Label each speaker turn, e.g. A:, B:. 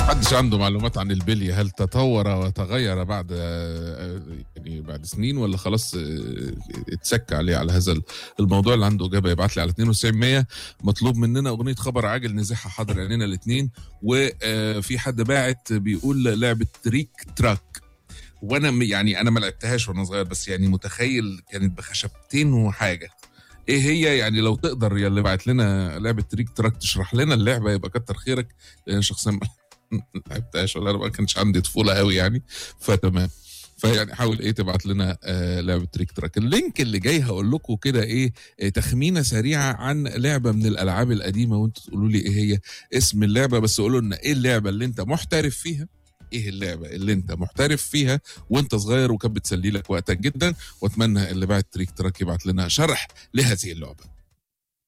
A: محدش عنده معلومات عن البلي هل تطور وتغير بعد آه، يعني بعد سنين ولا خلاص آه، اتسك عليه على هذا الموضوع اللي عنده اجابه يبعت لي على 9200 مطلوب مننا اغنيه خبر عاجل نزعها حاضر عينينا الاثنين وفي حد باعت بيقول لعبه تريك تراك وانا م- يعني انا ما لعبتهاش وانا صغير بس يعني متخيل كانت بخشبتين وحاجه ايه هي يعني لو تقدر يا اللي بعت لنا لعبه تريك تراك تشرح لنا اللعبه يبقى كتر خيرك لان أنا شخصيا ما لعبتهاش ولا انا ما كانش عندي طفوله قوي يعني فتمام فيعني حاول ايه تبعت لنا آه لعبه تريك تراك اللينك اللي جاي هقول لكم كده ايه آه، تخمينه سريعه عن لعبه من الالعاب القديمه وانتوا تقولوا لي ايه هي اسم اللعبه بس قولوا لنا ايه اللعبه اللي انت محترف فيها ايه اللعبه اللي انت محترف فيها وانت صغير وكانت بتسلي لك وقتك جدا واتمنى اللي بعت تريك تراك يبعت لنا شرح لهذه اللعبه